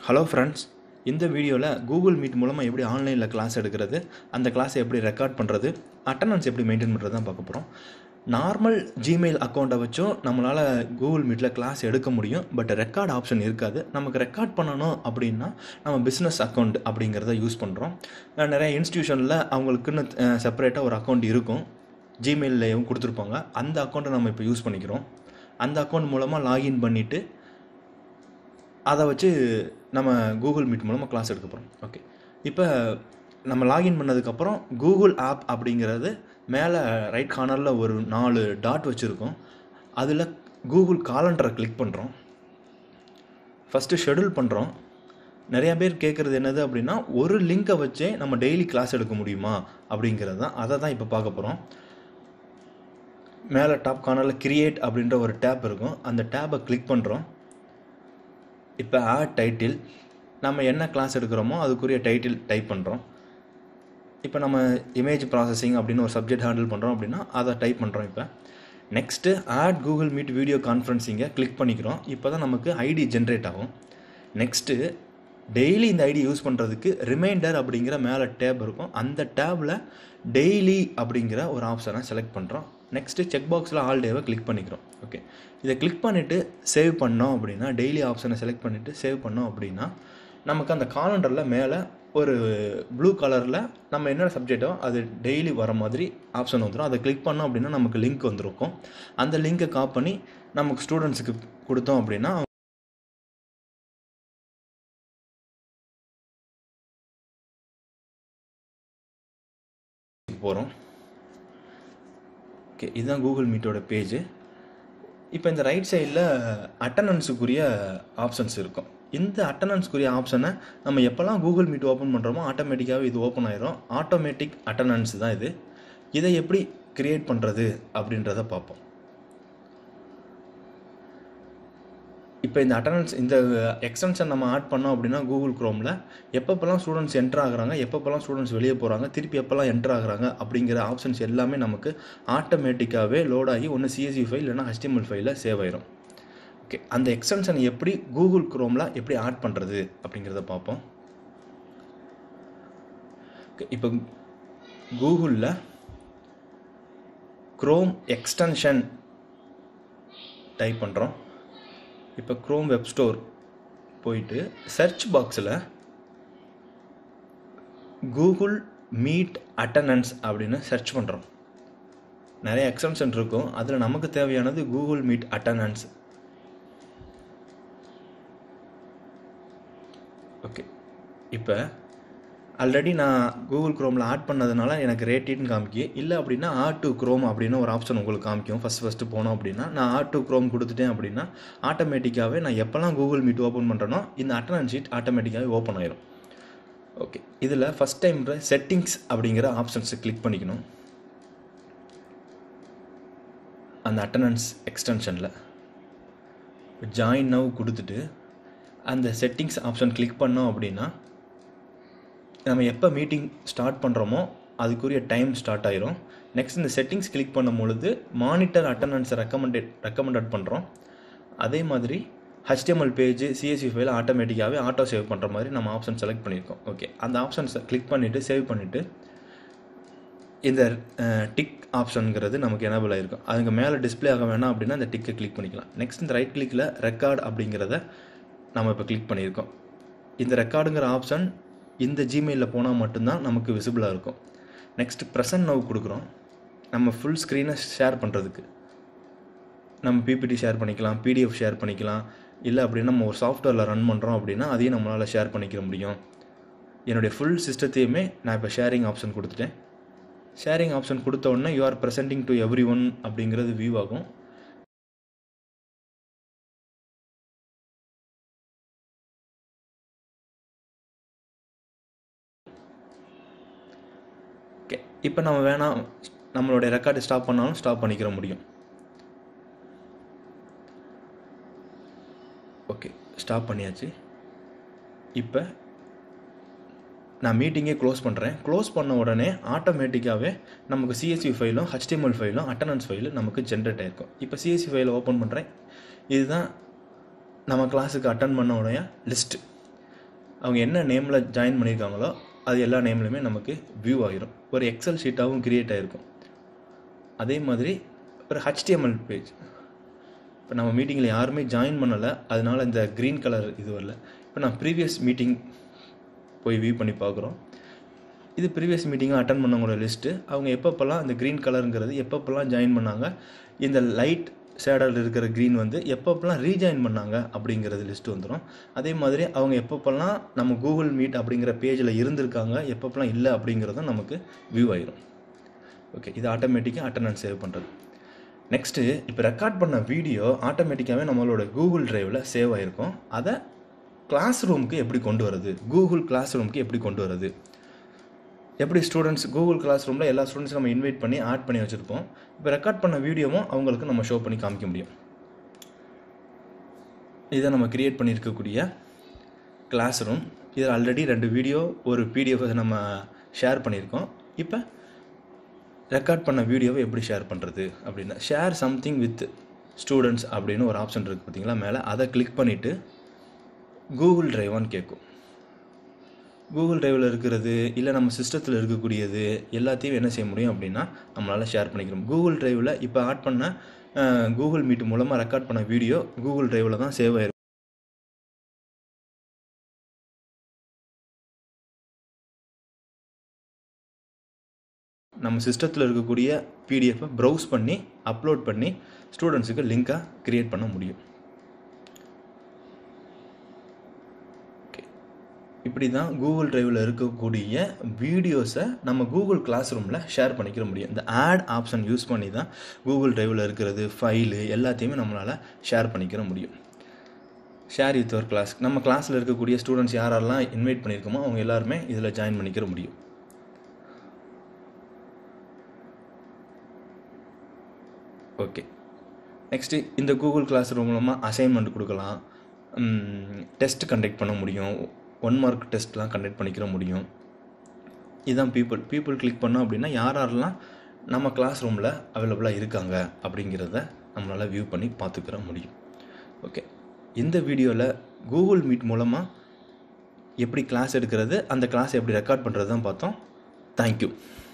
hello friends இந்த வீடியோவில் Google meet மூலமாக எப்படி ஆன்லைனில் கிளாஸ் எடுக்கிறது அந்த கிளாஸை எப்படி ரெக்கார்ட் பண்ணுறது அட்டண்டன்ஸ் எப்படி மெயின்டைன் பண்ணுறது தான் பார்க்க போகிறோம் நார்மல் ஜிமெயில் அக்கௌண்ட்டை வச்சும் நம்மளால் கூகுள் மீட்டில் கிளாஸ் எடுக்க முடியும் பட் ரெக்கார்ட் ஆப்ஷன் இருக்காது நமக்கு ரெக்கார்ட் பண்ணணும் அப்படின்னா நம்ம பிஸ்னஸ் அக்கௌண்ட் அப்படிங்கிறத யூஸ் பண்ணுறோம் நிறைய இன்ஸ்டியூஷனில் அவங்களுக்குன்னு செப்பரேட்டாக ஒரு அக்கௌண்ட் இருக்கும் ஜிமெயிலையும் கொடுத்துருப்பாங்க அந்த அக்கௌண்ட்டை நம்ம இப்போ யூஸ் பண்ணிக்கிறோம் அந்த அக்கௌண்ட் மூலமாக லாகின் பண்ணிவிட்டு அதை வச்சு நம்ம கூகுள் மீட் மூலமாக கிளாஸ் எடுக்க போகிறோம் ஓகே இப்போ நம்ம லாகின் பண்ணதுக்கப்புறம் கூகுள் ஆப் அப்படிங்கிறது மேலே ரைட் கார்னரில் ஒரு நாலு டாட் வச்சுருக்கோம் அதில் கூகுள் காலண்டரை கிளிக் பண்ணுறோம் ஃபஸ்ட்டு ஷெடியூல் பண்ணுறோம் நிறையா பேர் கேட்குறது என்னது அப்படின்னா ஒரு லிங்கை வச்சே நம்ம டெய்லி கிளாஸ் எடுக்க முடியுமா அப்படிங்கிறது தான் அதை தான் இப்போ பார்க்க போகிறோம் மேலே டாப் கார்னரில் கிரியேட் அப்படின்ற ஒரு டேப் இருக்கும் அந்த டேப்பை கிளிக் பண்ணுறோம் இப்போ ஆட் டைட்டில் நம்ம என்ன கிளாஸ் எடுக்கிறோமோ அதுக்குரிய டைட்டில் டைப் பண்ணுறோம் இப்போ நம்ம இமேஜ் ப்ராசஸிங் அப்படின்னு ஒரு சப்ஜெக்ட் ஹேண்டில் பண்ணுறோம் அப்படின்னா அதை டைப் பண்ணுறோம் இப்போ next add Google meet video கான்ஃபரன்சிங்கை கிளிக் பண்ணிக்கிறோம் இப்போ தான் நமக்கு ஐடி ஜென்ரேட் ஆகும் நெக்ஸ்ட்டு டெய்லி இந்த ஐடி யூஸ் பண்ணுறதுக்கு ரிமைண்டர் அப்படிங்கிற மேலே டேப் இருக்கும் அந்த டேப்பில் டெய்லி அப்படிங்கிற ஒரு ஆப்ஷனை செலக்ட் பண்ணுறோம் நெக்ஸ்ட்டு செக் பாக்ஸில் ஆல் டேவை கிளிக் பண்ணிக்கிறோம் ஓகே இதை கிளிக் பண்ணிவிட்டு சேவ் பண்ணோம் அப்படின்னா டெய்லி ஆப்ஷனை செலக்ட் பண்ணிவிட்டு சேவ் பண்ணோம் அப்படின்னா நமக்கு அந்த காலண்டரில் மேலே ஒரு ப்ளூ கலரில் நம்ம என்ன சப்ஜெக்டோ அது டெய்லி வர மாதிரி ஆப்ஷன் வந்துடும் அதை கிளிக் பண்ணோம் அப்படின்னா நமக்கு லிங்க் வந்துருக்கும் அந்த லிங்க்கை காப் பண்ணி நமக்கு ஸ்டூடெண்ட்ஸுக்கு கொடுத்தோம் அப்படின்னா போகிறோம் ஓகே இதுதான் கூகுள் மீட்டோட பேஜ் இப்போ இந்த ரைட் சைடில் அட்டண்டன்ஸுக்குரிய ஆப்ஷன்ஸ் இருக்கும் இந்த அட்டண்டன்ஸ்க்குரிய ஆப்ஷனை நம்ம எப்போல்லாம் கூகுள் மீட் ஓப்பன் பண்ணுறோமோ ஆட்டோமேட்டிக்காகவே இது ஓப்பன் ஆயிரும் ஆட்டோமேட்டிக் அட்டண்டன்ஸ் தான் இது இதை எப்படி க்ரியேட் பண்ணுறது அப்படின்றத பார்ப்போம் இப்போ இந்த அட்டண்டன்ஸ் இந்த எக்ஸ்டென்ஷன் நம்ம ஆட் பண்ணோம் அப்படின்னா கூகுள் க்ரோமில் எப்பப்போல்லாம் ஸ்டூடெண்ட்ஸ் என்ட்ரு ஆகுறாங்க எப்பப்போல்லாம் ஸ்டூடெண்ட்ஸ் வெளியே போகிறாங்க திருப்பி எப்போல்லாம் என்ட்ரு ஆகுறாங்க அப்படிங்கிற ஆப்ஷன்ஸ் எல்லாமே நமக்கு ஆட்டோமேட்டிக்காகவே லோட் ஆகி ஒன்று சிஎஸ்சி ஃபைல் இல்லைனா ஹெச்டிஎம்எல் ஃபைலில் சேவ் ஆயிரும் ஓகே அந்த எக்ஸ்டென்ஷன் எப்படி கூகுள் க்ரோமில் எப்படி ஆட் பண்ணுறது அப்படிங்கிறத பார்ப்போம் ஓகே இப்போ கூகுளில் க்ரோம் எக்ஸ்டென்ஷன் டைப் பண்ணுறோம் இப்போ க்ரோம் வெப் ஸ்டோர் போயிட்டு சர்ச் பாக்ஸில் கூகுள் மீட் அட்டண்டன்ஸ் அப்படின்னு சர்ச் பண்ணுறோம் நிறைய எக்ஸம்ஷன் இருக்கும் அதில் நமக்கு தேவையானது கூகுள் மீட் அட்டண்டன்ஸ் ஓகே இப்போ ஆல்ரெடி நான் கூகுள் க்ரோமில் ஆட் பண்ணதுனால எனக்கு ரேட்டின்னு காமிக்கி இல்லை அப்படின்னா ஆட் டு க்ரோம் அப்படின்னு ஒரு ஆப்ஷன் உங்களுக்கு காமிக்கும் ஃபஸ்ட் ஃபஸ்ட்டு போனோம் அப்படின்னா நான் ஆட் டு க்ரோம் கொடுத்துட்டேன் அப்படின்னா ஆட்டோமேட்டிக்காகவே நான் எப்போல்லாம் கூகுள் மீட் ஓப்பன் பண்ணுறேனோ இந்த அட்டண்டன்ஸ் ஷீட் ஆட்டோமேட்டிக்காகவே ஓப்பன் ஆயிரும் ஓகே இதில் ஃபஸ்ட் டைம் செட்டிங்ஸ் அப்படிங்கிற ஆப்ஷன்ஸை கிளிக் பண்ணிக்கணும் அந்த அட்டண்டன்ஸ் எக்ஸ்டென்ஷனில் ஜாயின் நவ் கொடுத்துட்டு அந்த செட்டிங்ஸ் ஆப்ஷன் கிளிக் பண்ணோம் அப்படின்னா நம்ம எப்போ மீட்டிங் ஸ்டார்ட் பண்ணுறோமோ அதுக்குரிய டைம் ஸ்டார்ட் ஆயிரும் நெக்ஸ்ட் இந்த செட்டிங்ஸ் கிளிக் பண்ணும் பொழுது மானிட்டர் அட்டண்டன்ஸை ரெக்கமெண்டட் ரெக்கமெண்டட் பண்ணுறோம் அதே மாதிரி ஹெச்டிஎம்எல் பேஜ் சிஎஸ்சி ஃபைல் ஆட்டோமேட்டிக்காகவே ஆட்டோ சேவ் பண்ணுற மாதிரி நம்ம ஆப்ஷன் செலக்ட் பண்ணியிருக்கோம் ஓகே அந்த ஆப்ஷன்ஸை கிளிக் பண்ணிவிட்டு சேவ் பண்ணிவிட்டு இந்த டிக் ஆப்ஷனுங்கிறது நமக்கு எனபிள் ஆகிருக்கும் அதுக்கு மேலே டிஸ்பிளே ஆக வேணாம் அப்படின்னா அந்த டிக்கை கிளிக் பண்ணிக்கலாம் நெக்ஸ்ட் இந்த ரைட் கிளிக்கில் ரெக்கார்ட் அப்படிங்கிறத நம்ம இப்போ கிளிக் பண்ணியிருக்கோம் இந்த ரெக்கார்டுங்கிற ஆப்ஷன் இந்த ஜிமெயிலில் போனால் மட்டும்தான் நமக்கு விசிபிளாக இருக்கும் நெக்ஸ்ட் ப்ரெசன்ட் நவ் கொடுக்குறோம் நம்ம ஃபுல் ஸ்க்ரீனை ஷேர் பண்ணுறதுக்கு நம்ம பிபிடி ஷேர் பண்ணிக்கலாம் பிடிஎஃப் ஷேர் பண்ணிக்கலாம் இல்லை அப்படின்னா நம்ம ஒரு சாஃப்ட்வேரில் ரன் பண்ணுறோம் அப்படின்னா அதையும் நம்மளால் ஷேர் பண்ணிக்க முடியும் என்னுடைய ஃபுல் சிஸ்டத்தையுமே நான் இப்போ ஷேரிங் ஆப்ஷன் கொடுத்துட்டேன் ஷேரிங் ஆப்ஷன் கொடுத்த உடனே you are presenting to everyone அப்படிங்கிறது வியூ ஆகும் ஓகே இப்போ நம்ம வேணாம் நம்மளுடைய ரெக்கார்டு ஸ்டாப் பண்ணாலும் ஸ்டாப் பண்ணிக்கிற முடியும் ஓகே ஸ்டாப் பண்ணியாச்சு இப்போ நான் மீட்டிங்கே க்ளோஸ் பண்ணுறேன் க்ளோஸ் பண்ண உடனே ஆட்டோமேட்டிக்காகவே நமக்கு சிஎஸ்சி ஃபைலும் ஹெச்டிஎம்எல் ஃபைலும் அட்டண்டன்ஸ் ஃபைலும் நமக்கு ஜென்ரேட் ஆகிருக்கும் இப்போ சிஎஸ்சி ஃபைலை ஓப்பன் பண்ணுறேன் இதுதான் நம்ம கிளாஸுக்கு அட்டன் பண்ண உடைய லிஸ்ட்டு அவங்க என்ன நேமில் ஜாயின் பண்ணியிருக்காங்களோ அது எல்லா நேம்லையுமே நமக்கு வியூ ஆகிரும் ஒரு எக்ஸல் ஷீட்டாகவும் க்ரியேட் ஆகிருக்கும் அதே மாதிரி ஒரு ஹெச்டிஎம்எல் பேஜ் இப்போ நம்ம மீட்டிங்கில் யாருமே ஜாயின் பண்ணலை அதனால இந்த க்ரீன் கலர் இது வரல இப்போ நான் ப்ரீவியஸ் மீட்டிங் போய் வியூ பண்ணி பார்க்குறோம் இது ப்ரீவியஸ் மீட்டிங்காக அட்டன் பண்ணவங்களோட லிஸ்ட்டு அவங்க எப்பப்போல்லாம் இந்த க்ரீன் கலருங்கிறது எப்பப்போல்லாம் ஜாயின் பண்ணாங்க இந்த லைட் ஷேடல் இருக்கிற க்ரீன் வந்து எப்பப்போல்லாம் ரீஜாயின் பண்ணாங்க அப்படிங்கிறது லிஸ்ட்டு வந்துடும் அதே மாதிரி அவங்க எப்பப்போல்லாம் நம்ம கூகுள் மீட் அப்படிங்கிற பேஜில் இருந்திருக்காங்க எப்பப்போல்லாம் இல்லை அப்படிங்கிறதும் நமக்கு வியூ ஆயிரும் ஓகே இது ஆட்டோமேட்டிக்காக அட்டண்டன்ஸ் சேவ் பண்ணுறது நெக்ஸ்ட்டு இப்போ ரெக்கார்ட் பண்ண வீடியோ ஆட்டோமேட்டிக்காகவே நம்மளோட கூகுள் டிரைவில் சேவ் ஆகிருக்கும் அதை கிளாஸ் ரூமுக்கு எப்படி கொண்டு வரது கூகுள் கிளாஸ் ரூமுக்கு எப்படி கொண்டு வரது எப்படி ஸ்டூடெண்ட்ஸ் கூகுள் கிளாஸ் ரூமில் எல்லா ஸ்டூடெண்ட்ஸும் நம்ம இன்வைட் பண்ணி ஆட் பண்ணி வச்சுருப்போம் இப்போ ரெக்கார்ட் பண்ண வீடியோவும் அவங்களுக்கு நம்ம ஷோ பண்ணி காமிக்க முடியும் இதை நம்ம கிரியேட் பண்ணியிருக்கக்கூடிய கிளாஸ் ரூம் இதில் ஆல்ரெடி ரெண்டு வீடியோ ஒரு பிடிஎஃப் நம்ம ஷேர் பண்ணியிருக்கோம் இப்போ ரெக்கார்ட் பண்ண வீடியோவை எப்படி ஷேர் பண்ணுறது அப்படின்னா ஷேர் சம்திங் வித் ஸ்டூடெண்ட்ஸ் அப்படின்னு ஒரு ஆப்ஷன் இருக்குது பார்த்தீங்களா மேலே அதை கிளிக் பண்ணிவிட்டு கூகுள் டிரைவான்னு கேட்கும் கூகுள் டிரைவில் இருக்கிறது இல்லை நம்ம சிஸ்டத்தில் இருக்கக்கூடியது எல்லாத்தையும் என்ன செய்ய முடியும் அப்படின்னா நம்மளால் ஷேர் பண்ணிக்கிறோம் கூகுள் டிரைவில் இப்போ ஆட் பண்ண கூகுள் மீட் மூலமாக ரெக்கார்ட் பண்ண வீடியோ கூகுள் டிரைவில் தான் சேவ் ஆயிருக்கும் நம்ம சிஸ்டத்தில் இருக்கக்கூடிய பிடிஎஃப்பை ப்ரௌஸ் பண்ணி அப்லோட் பண்ணி ஸ்டூடெண்ட்ஸுக்கு லிங்காக க்ரியேட் பண்ண முடியும் ஓகே இப்படி தான் கூகுள் டிரைவில் இருக்கக்கூடிய வீடியோஸை நம்ம கூகுள் கிளாஸ் ரூமில் ஷேர் பண்ணிக்கிற முடியும் இந்த ஆட் ஆப்ஷன் யூஸ் பண்ணி தான் கூகுள் டிரைவில் இருக்கிறது ஃபைலு எல்லாத்தையுமே நம்மளால் ஷேர் பண்ணிக்கிற முடியும் ஷேர் வித் ஒரு கிளாஸ் நம்ம கிளாஸில் இருக்கக்கூடிய ஸ்டூடெண்ட்ஸ் யாரெல்லாம் இன்வைட் பண்ணியிருக்கோமோ அவங்க எல்லாருமே இதில் ஜாயின் பண்ணிக்கிற முடியும் ஓகே நெக்ஸ்ட்டு இந்த கூகுள் கிளாஸ் ரூம் மூலமாக அசைன்மெண்ட் கொடுக்கலாம் டெஸ்ட் கண்டக்ட் பண்ண முடியும் ஒன் மார்க் டெஸ்ட்லாம் கண்டக்ட் பண்ணிக்கிற முடியும் இதுதான் பீப்புள் பீப்புள் கிளிக் பண்ணோம் அப்படின்னா யார் யாரெல்லாம் நம்ம கிளாஸ் ரூமில் அவைலபிளாக இருக்காங்க அப்படிங்கிறத நம்மளால் வியூ பண்ணி பார்த்துக்கிற முடியும் ஓகே இந்த வீடியோவில் கூகுள் மீட் மூலமாக எப்படி கிளாஸ் எடுக்கிறது அந்த கிளாஸ் எப்படி ரெக்கார்ட் பண்ணுறது தான் பார்த்தோம் தேங்க்யூ